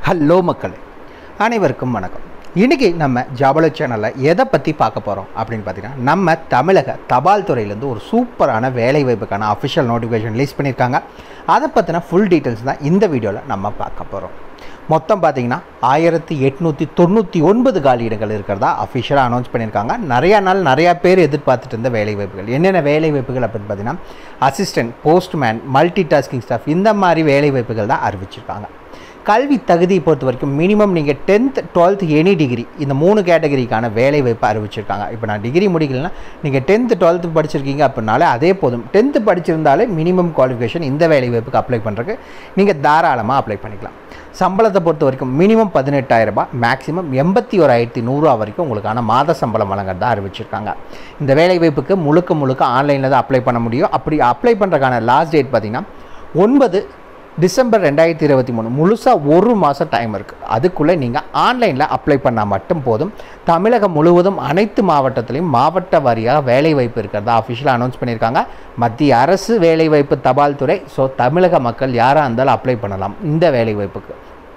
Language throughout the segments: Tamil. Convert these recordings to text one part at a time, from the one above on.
ஹலோ மக்களே அனைவருக்கும் வணக்கம் இன்றைக்கி நம்ம ஜாபல சேனலில் எதை பற்றி பார்க்க போகிறோம் அப்படின்னு பார்த்தீங்கன்னா நம்ம தமிழக தபால் துறையிலேருந்து ஒரு சூப்பரான வேலை வாய்ப்புக்கான அஃபிஷியல் நோட்டிஃபிகேஷன் ரிலீஸ் பண்ணியிருக்காங்க அதை பற்றின ஃபுல் டீட்டெயில்ஸ் தான் இந்த வீடியோவில் நம்ம பார்க்க போகிறோம் மொத்தம் பார்த்தீங்கன்னா ஆயிரத்தி எட்நூற்றி தொண்ணூற்றி ஒன்பது காலியிடங்கள் இருக்கிறதா அஃபிஷியலாக அனௌன்ஸ் பண்ணியிருக்காங்க நிறையா நாள் நிறையா பேர் எதிர்பார்த்துட்டு இருந்த வேலை வாய்ப்புகள் என்னென்ன வேலை வாய்ப்புகள் அப்படின்னு பார்த்தீங்கன்னா assistant postman multi tasking staff இந்த மாதிரி வேலை வாய்ப்புகள் தான் அறிவிச்சிருக்காங்க கல்வி தகுதியை பொறுத்த வரைக்கும் மினிமம் நீங்கள் டென்த் டுவெல்த் எனி டிகிரி இந்த மூணு கேட்டகரிக்கான வேலை வாய்ப்பு அறிவிச்சிருக்காங்க இப்போ நான் டிகிரி முடிக்கலன்னா நீங்கள் டென்த்து டுவெல்த்து படிச்சிருக்கீங்க அப்படின்னாலே அதே போதும் டென்த்து படிச்சிருந்தாலே மினிமம் குவாலிஃபிகேஷன் இந்த வேலை வாய்ப்புக்கு அப்ளை பண்ணுறதுக்கு நீங்கள் தாராளமாக அப்ளை பண்ணிக்கலாம் சம்பளத்தை பொறுத்த வரைக்கும் மினிமம் பதினெட்டாயிரம் ரூபாய் மேக்ஸிமம் எண்பத்தி ஓராயிரத்தி நூறுரூவா வரைக்கும் உங்களுக்கான மாத சம்பளம் வழங்குறதா அறிவிச்சிருக்காங்க இந்த வேலை வாய்ப்புக்கு முழுக்க முழுக்க ஆன்லைனில் தான் அப்ளை பண்ண முடியும் அப்படி அப்ளை பண்ணுறதுக்கான லாஸ்ட் டேட் பார்த்திங்கன்னா ஒன்பது டிசம்பர் ரெண்டாயிரத்தி இருபத்தி மூணு முழுசாக ஒரு மாதம் டைம் இருக்குது அதுக்குள்ளே நீங்கள் ஆன்லைனில் அப்ளை பண்ணால் மட்டும் போதும் தமிழகம் முழுவதும் அனைத்து மாவட்டத்திலையும் மாவட்ட வாரியாக வேலை வாய்ப்பு இருக்கிறதா அஃபிஷியலாக அனௌன்ஸ் பண்ணியிருக்காங்க மத்திய அரசு வேலைவாய்ப்பு தபால் துறை ஸோ தமிழக மக்கள் யாராக இருந்தாலும் அப்ளை பண்ணலாம் இந்த வேலை வாய்ப்புக்கு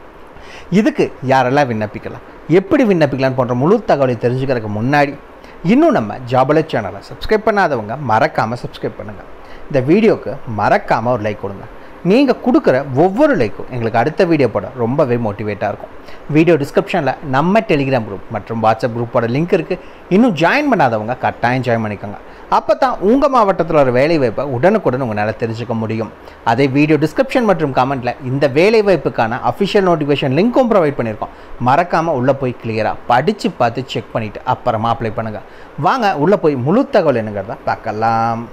இதுக்கு யாரெல்லாம் விண்ணப்பிக்கலாம் எப்படி விண்ணப்பிக்கலாம் போன்ற முழு தகவலை தெரிஞ்சுக்கிறதுக்கு முன்னாடி இன்னும் நம்ம ஜாபல சேனலை சப்ஸ்கிரைப் பண்ணாதவங்க மறக்காமல் சப்ஸ்கிரைப் பண்ணுங்கள் இந்த வீடியோக்கு மறக்காமல் ஒரு லைக் கொடுங்க நீங்கள் கொடுக்குற ஒவ்வொரு லைக்கும் எங்களுக்கு அடுத்த வீடியோ போட ரொம்பவே மோட்டிவேட்டாக இருக்கும் வீடியோ டிஸ்கிரிப்ஷனில் நம்ம டெலிகிராம் குரூப் மற்றும் வாட்ஸ்அப் குரூப்போட லிங்க் இருக்குது இன்னும் ஜாயின் பண்ணாதவங்க கட்டாயம் ஜாயின் பண்ணிக்கோங்க அப்போ தான் உங்கள் மாவட்டத்தில் ஒரு வேலை வாய்ப்பை உடனுக்குடன் உங்களால் தெரிஞ்சுக்க முடியும் அதே வீடியோ டிஸ்கிரிப்ஷன் மற்றும் கமெண்ட்டில் இந்த வேலை வாய்ப்புக்கான அஃபிஷியல் நோட்டிஃபிகேஷன் லிங்க்கும் ப்ரொவைட் பண்ணியிருக்கோம் மறக்காமல் உள்ளே போய் கிளியராக படித்து பார்த்து செக் பண்ணிவிட்டு அப்புறமா அப்ளை பண்ணுங்கள் வாங்க உள்ளே போய் முழு தகவல் என்னங்கிறத பார்க்கலாம்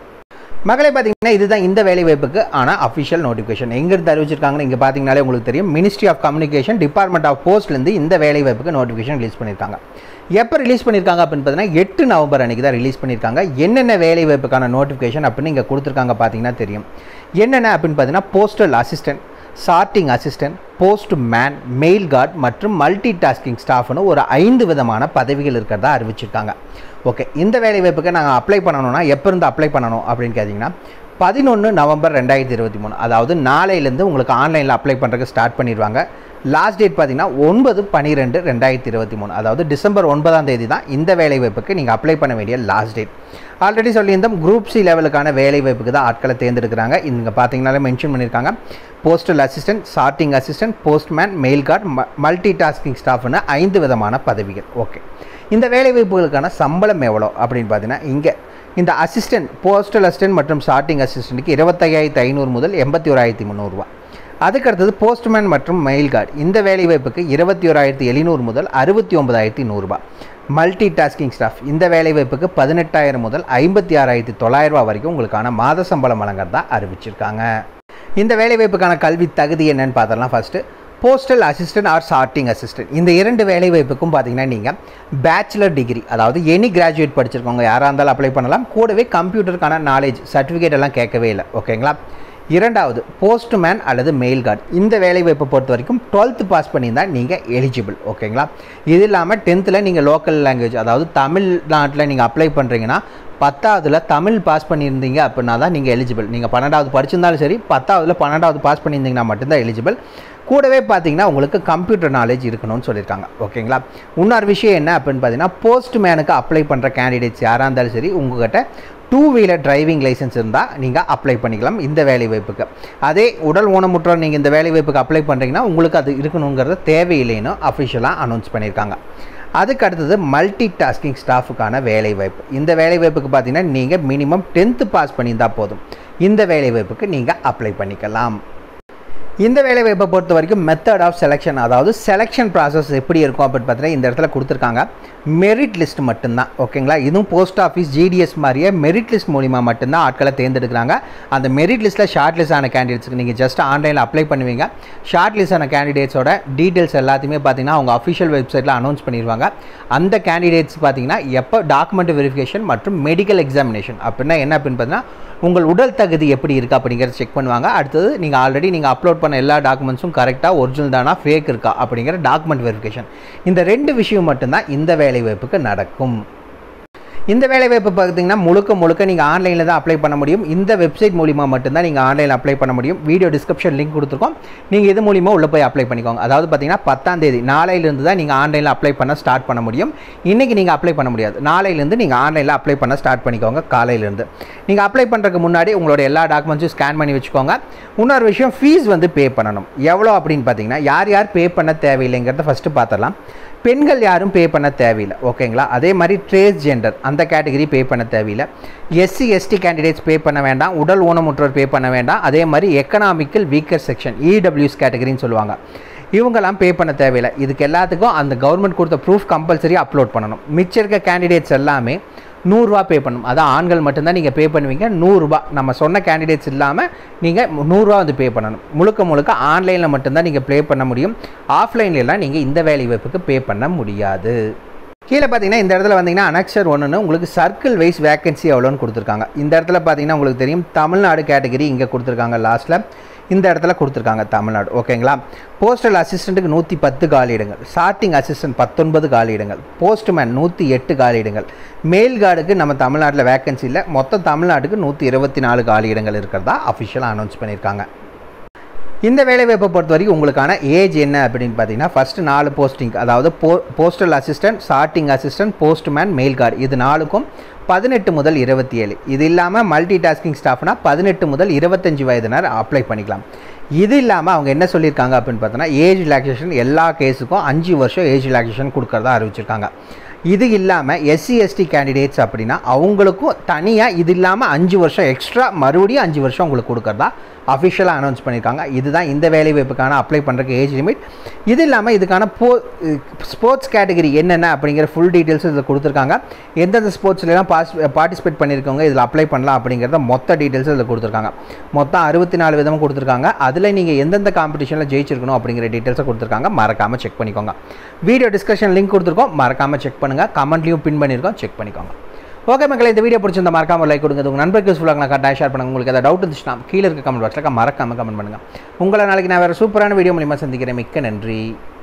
மகளே பார்த்தீங்கன்னா இதுதான் இந்த வேலை வாய்ப்புக்கு ஆனால் அஃபிஷியல் நோட்டிஃபிகேஷன் எங்கிருந்து அறிவிச்சிருக்காங்கன்னு இங்கே பார்த்தீங்கனாலே உங்களுக்கு தெரியும் ministry of communication department of போஸ்ட்லேருந்து இந்த வேலை வாய்ப்புக்கு நோட்டிஃபிகேஷன் ரிலீஸ் பண்ணியிருக்காங்க எப்போ ரிலீஸ் பண்ணியிருக்காங்க அப்படின்னு பார்த்தீங்கன்னா எட்டு நவம்பர் அன்றைக்கி தான் ரிலீஸ் பண்ணியிருக்காங்க என்னென்ன வேலை வாய்ப்புக்கான நோட்டிஃபிகேஷன் அப்படின்னு இங்கே கொடுத்துருக்காங்க பார்த்தீங்கன்னா தெரியும் என்னென்ன அப்படின்னு பார்த்தீங்கன்னா postal assistant sorting assistant postman mail guard மற்றும் மல்டி டாஸ்கிங் ஸ்டாஃப்னு ஒரு ஐந்து விதமான பதவிகள் இருக்கிறதா அறிவிச்சிருக்காங்க ஓகே இந்த வேலை வாய்ப்புக்கு நாங்கள் அப்ளை பண்ணணும்னா எப்போ இருந்து அப்ளை பண்ணணும் அப்படின்னு கேட்டிங்கன்னா பதினொன்று நவம்பர் ரெண்டாயிரத்தி இருபத்தி மூணு அதாவது நாளையிலேருந்து உங்களுக்கு ஆன்லைனில் அப்ளை பண்ணுறதுக்கு ஸ்டார்ட் பண்ணிடுவாங்க லாஸ்ட் டேட் பார்த்தீங்கன்னா ஒன்பது பன்னிரெண்டு ரெண்டாயிரத்தி இருபத்தி மூணு அதாவது டிசம்பர் ஒன்பதாம் தேதி தான் இந்த வேலை வாய்ப்புக்கு நீங்கள் அப்ளை பண்ண வேண்டிய லாஸ்ட் டேட் ஆல்ரெடி சொல்லியிருந்தோம் குரூப் சி லெவலுக்கான வேலை வாய்ப்புக்கு தான் ஆட்களை தேர்ந்தெடுக்கிறாங்க இங்கே பார்த்தீங்கனாலே மென்ஷன் பண்ணியிருக்காங்க postal assistant sorting assistant postman mail guard multi tasking ஸ்டாஃப்னு ஐந்து விதமான பதவிகள் ஓகே இந்த வேலை வாய்ப்புகளுக்கான சம்பளம் எவ்வளோ அப்படின்னு பார்த்தீங்கன்னா இங்கே இந்த அசிஸ்டன்ட் போஸ்டல் அசிஸ்டன்ட் மற்றும் சார்ட்டிங் அசிஸ்டண்ட்டுக்கு இருபத்தையாயிரத்தி ஐநூறு முதல் எண்பத்தி ஓராயிரத்தி முந்நூறுரூவா அதுக்கடுத்தது போஸ்ட்மேன் மற்றும் மெயில் கார்டு இந்த வேலை வாய்ப்புக்கு இருபத்தி ஓராயிரத்தி எழுநூறு முதல் அறுபத்தி ஒன்பதாயிரத்தி நூறுரூபா மல்டி டாஸ்கிங் ஸ்டாஃப் இந்த வேலை வாய்ப்புக்கு பதினெட்டாயிரம் முதல் ஐம்பத்தி ஆறாயிரத்தி தொள்ளாயிரரூபா வரைக்கும் உங்களுக்கான மாத சம்பளம் வழங்குறதா அறிவிச்சிருக்காங்க இந்த வேலை வாய்ப்புக்கான கல்வி தகுதி என்னன்னு பார்த்தலாம் first postal assistant or sorting assistant இந்த இரண்டு வேலை வாய்ப்புக்கும் பார்த்தீங்கன்னா நீங்கள் பேச்சுலர் டிகிரி அதாவது எனி கிராஜுவேட் படிச்சிருக்கவங்க யாராக இருந்தாலும் அப்ளை பண்ணலாம் கூடவே கம்ப்யூட்டருக்கான நாலேஜ் சர்டிஃபிகேட் எல்லாம் கேட்கவே இல்லை ஓகேங்களா இரண்டாவது போஸ்ட்மேன் அல்லது மெயில் கார்டு இந்த வேலை வாய்ப்பை பொறுத்த வரைக்கும் டுவெல்த்து பாஸ் பண்ணியிருந்தால் நீங்கள் எலிஜிபிள் ஓகேங்களா இது இல்லாமல் டென்த்தில் நீங்கள் லோக்கல் லாங்குவேஜ் அதாவது தமிழ்நாட்டில் நீங்கள் அப்ளை பண்ணுறீங்கன்னா பத்தாவதுல தமிழ் பாஸ் பண்ணியிருந்தீங்க அப்படின்னா தான் நீங்கள் எலிஜிபிள் நீங்கள் பன்னெண்டாவது படிச்சிருந்தாலும் சரி பத்தாவதுல பன்னெண்டாவது பாஸ் பண்ணியிருந்தீங்கன்னா மட்டும்தான் எலிஜிபிள் கூடவே பார்த்தீங்கன்னா உங்களுக்கு கம்ப்யூட்டர் நாலேஜ் இருக்கணும்னு சொல்லியிருக்காங்க ஓகேங்களா இன்னொரு விஷயம் என்ன அப்படின்னு பார்த்தீங்கன்னா போஸ்ட்மேனுக்கு அப்ளை பண்ணுற கேண்டிடேட்ஸ் யாராக இருந்தாலும் சரி உங்கள்கிட்ட டூ வீலர் டிரைவிங் லைசன்ஸ் இருந்தால் நீங்கள் அப்ளை பண்ணிக்கலாம் இந்த வேலை வாய்ப்புக்கு அதே உடல் ஊனமுற்றோர் நீங்கள் இந்த வேலை வாய்ப்புக்கு அப்ளை பண்ணுறீங்கன்னா உங்களுக்கு அது இருக்கணுங்கிறது தேவையில்லைன்னு அஃபிஷியலாக அனௌன்ஸ் பண்ணியிருக்காங்க அதுக்கு அடுத்தது மல்டி டாஸ்கிங் ஸ்டாஃபுக்கான வேலை வாய்ப்பு இந்த வேலை வாய்ப்புக்கு பார்த்தீங்கன்னா நீங்கள் மினிமம் டென்த்து பாஸ் பண்ணியிருந்தால் போதும் இந்த வேலை வாய்ப்புக்கு நீங்கள் அப்ளை பண்ணிக்கலாம் இந்த வேலை வாய்ப்பை பொறுத்த வரைக்கும் மெத்தட் ஆஃப் செலெக்ஷன் அதாவது செலெக்ஷன் ப்ராசஸ் எப்படி இருக்கும் அப்படின்னு பார்த்தீங்கன்னா இந்த இடத்துல கொடுத்துருக்காங்க மெரிட் லிஸ்ட் மட்டும்தான் ஓகேங்களா இதுவும் போஸ்ட் ஆஃபீஸ் ஜிடிஎஸ் மாதிரியே மெரிட் லிஸ்ட் மூலிமா மட்டும்தான் ஆட்களை தேர்ந்தெடுக்கிறாங்க அந்த மெரிட் லிஸ்ட்டில் ஷார்ட் லிஸ்ட் ஆன கேண்டிடேட்ஸ்க்கு நீங்கள் ஜஸ்ட் ஆன்லைனில் அப்ளை பண்ணுவீங்க ஷார்ட் லிஸ்ட் ஆன கேண்டிடேட்ஸோட டீட்டெயில்ஸ் எல்லாத்தையுமே பார்த்தீங்கன்னா அவங்க அஃபிஷியல் வெப்சைட்டில் அனௌன்ஸ் பண்ணிடுவாங்க அந்த கேண்டிடேட்ஸ் பார்த்தீங்கன்னா எப்போ டாக்குமெண்ட் வெரிஃபிகேஷன் மற்றும் மெடிக்கல் எக்ஸாமினேஷன் அப்படின்னா என்ன அப்படின்னு பார்த்தீங்கன்னா உங்கள் உடல் தகுதி எப்படி இருக்குது அப்படிங்கிறத செக் பண்ணுவாங்க அடுத்தது நீங்கள் ஆல்ரெடி நீங்கள் அப்லோட் பண்ண எல்லா டாக்குமெண்ட்ஸும் கரெக்டாக ஒரிஜினல் தானா ஃபேக் இருக்கா அப்படிங்கிற டாக்குமெண்ட் வெரிஃபிகேஷன் இந்த ரெண்டு விஷயம் மட்டும்தான் இந்த வேலை வாய்ப்புக்கு நடக்கும் இந்த வேலைவாய்ப்பு பார்த்தீங்கன்னா முழுக்க முழுக்க நீங்கள் ஆன்லைனில் தான் அப்ளை பண்ண முடியும் இந்த வெப்சைட் மூலிமா மட்டும்தான் நீங்கள் ஆன்லைனில் அப்ளை பண்ண முடியும் வீடியோ டிஸ்கிரிப்ஷன் லிங்க் கொடுத்துருக்கோம் நீங்கள் இது மூலிமா உள்ளே போய் அப்ளை பண்ணிக்கோங்க அதாவது பார்த்தீங்கன்னா பத்தாம் தேதி நாளையிலேருந்து தான் நீங்கள் ஆன்லைனில் அப்ளை பண்ண ஸ்டார்ட் பண்ண முடியும் இன்றைக்கி நீங்கள் அப்ளை பண்ண முடியாது நாளையிலேருந்து நீங்கள் ஆன்லைனில் அப்ளை பண்ண ஸ்டார்ட் பண்ணிக்கோங்க காலையிலேருந்து நீங்கள் அப்ளை பண்ணுறதுக்கு முன்னாடி உங்களோட எல்லா டாக்குமெண்ட்ஸும் ஸ்கேன் பண்ணி வச்சுக்கோங்க இன்னொரு விஷயம் ஃபீஸ் வந்து பே பண்ணணும் எவ்வளோ அப்படின்னு பார்த்தீங்கன்னா யார் யார் பே பண்ண தேவையில்லைங்கிறத ஃபஸ்ட்டு பார்த்துடலாம் பெண்கள் யாரும் பே பண்ண தேவையில்லை ஓகேங்களா அதே மாதிரி ட்ரேஸ் ஜெண்டர் அந்த கேட்டகரி பே பண்ண தேவையில்லை எஸ்சி எஸ்டி கேண்டிடேட்ஸ் பே பண்ண வேண்டாம் உடல் ஊனமுற்றோர் பே பண்ண வேண்டாம் அதே மாதிரி எக்கனாமிக்கல் வீக்கர் செக்ஷன் இடபிள்யூஸ் கேட்டகரின்னு சொல்லுவாங்க இவங்கெல்லாம் பே பண்ண தேவையில்லை இதுக்கு எல்லாத்துக்கும் அந்த கவர்மெண்ட் கொடுத்த ப்ரூஃப் கம்பல்சரி அப்லோட் பண்ணணும் மிச்சம் இருக்க கேண்டிடேட்ஸ் எல்லாமே நூறுரூவா பே பண்ணணும் அதான் ஆண்கள் மட்டும்தான் நீங்கள் பே பண்ணுவீங்க நூறுரூபா நம்ம சொன்ன கேண்டிடேட்ஸ் இல்லாமல் நீங்கள் நூறுரூவா வந்து பே பண்ணணும் முழுக்க முழுக்க ஆன்லைனில் மட்டும்தான் நீங்கள் ப்ளே பண்ண முடியும் ஆஃப்லைன்லாம் நீங்கள் இந்த வேலை வாய்ப்புக்கு பே பண்ண முடியாது கீழே பார்த்தீங்கன்னா இந்த இடத்துல வந்தீங்கன்னா அனக்ஷர் ஒன்றுன்னு உங்களுக்கு சர்க்கிள் வைஸ் வேகன்சி எவ்வளோன்னு கொடுத்துருக்காங்க இந்த இடத்துல பார்த்தீங்கன்னா உங்களுக்கு தெரியும் தமிழ்நாடு கேட்டகரி இங்கே கொடுத்துருக்காங்க லாஸ்ட்டில் இந்த இடத்துல கொடுத்துருக்காங்க தமிழ்நாடு ஓகேங்களா போஸ்டல் அசிஸ்டண்ட்டுக்கு நூற்றி பத்து காலியிடங்கள் சார்ட்டிங் அசிஸ்டன்ட் பத்தொன்பது காலியிடங்கள் போஸ்ட்மேன் நூற்றி எட்டு காலியிடங்கள் மேல் கார்டுக்கு நம்ம தமிழ்நாட்டில் வேகன்சி இல்லை மொத்தம் தமிழ்நாட்டுக்கு நூற்றி இருபத்தி நாலு காலியிடங்கள் இருக்கிறதா அஃபிஷியலாக அனௌன்ஸ் பண்ணியிருக்காங்க இந்த வேலைவாய்ப்பை பொறுத்த வரைக்கும் உங்களுக்கான ஏஜ் என்ன அப்படின்னு பார்த்தீங்கன்னா ஃபஸ்ட்டு நாலு போஸ்டிங் அதாவது போ postal assistant sorting assistant postman mail guard இது நாலுக்கும் பதினெட்டு முதல் இருபத்தி ஏழு இது இல்லாமல் மல்டி டாஸ்கிங் ஸ்டாஃப்னா பதினெட்டு முதல் இருபத்தஞ்சி வயதினர் அப்ளை பண்ணிக்கலாம் இது இல்லாமல் அவங்க என்ன சொல்லியிருக்காங்க அப்படின்னு பார்த்தோன்னா ஏஜ் ரிலாக்ஸேஷன் எல்லா கேஸுக்கும் அஞ்சு வருஷம் ஏஜ் ரிலாக்ஸேஷன் கொடுக்கறதா அறிவிச்சிருக்காங்க இது இல்லாமல் எஸ்சி எஸ்டி கேண்டிடேட்ஸ் அப்படின்னா அவங்களுக்கும் தனியாக இது இல்லாமல் அஞ்சு வருஷம் எக்ஸ்ட்ரா மறுபடியும் அஞ்சு வருஷம் உங்களுக்கு கொடுக்கறதா அஃபிஷியலாக அனௌன்ஸ் பண்ணியிருக்காங்க இதுதான் இந்த வேலை வாய்ப்புக்கான அப்ளை பண்ணுறதுக்கு ஏஜ் லிமிட் இது இல்லாமல் இதுக்கான போ ஸ்போர்ட்ஸ் கேட்டகரி என்னென்ன அப்படிங்கிற ஃபுல் டீட்டெயில்ஸ் இதில் கொடுத்துருக்காங்க எந்தெந்த ஸ்போர்ட்ஸ்லாம் பாஸ் பார்ட்டிசிபேட் பண்ணியிருக்கவங்க இதில் அப்ளை பண்ணலாம் அப்படிங்கிறத மொத்த டீட்டெயில்ஸ் இதில் கொடுத்துருக்காங்க மொத்தம் அறுபத்தி நாலு விதமும் கொடுத்துருக்காங்க அதில் நீங்கள் எந்தெந்த காம்படிஷனில் ஜெயிச்சிருக்கணும் அப்படிங்கிற டீட்டெயில்ஸை கொடுத்துருக்காங்க மறக்காமல் செக் பண்ணிக்கோங்க வீடியோ டிஸ்கஷன் லிங்க் கொடுத்துருக்கோம் மறக்காமல் செக் பண்ணுங்கள் கமெண்ட்லையும் பின் பண்ணியிருக்கோம் செக் பண்ணிக்கோங்க ஓகே மக்களே இந்த வீடியோ பிடிச்சிருந்த மறக்காம லைக் கொடுங்க உங்கள் நண்பருக்கு யூஸ்ஃபுல்லாக நான் கரெக்டாக ஷேர் பண்ணுங்க உங்களுக்கு ஏதாவது டவுட் இருந்துச்சுன்னா கீழே இருக்க கமெண்ட் பாக்ஸில் மறக்காம கமெண்ட் பண்ணுங்கள் உங்களை நாளைக்கு நான் வேறு சூப்பரான வீடியோ மூலியமாக சந்திக்கிறேன் மிக்க நன்றி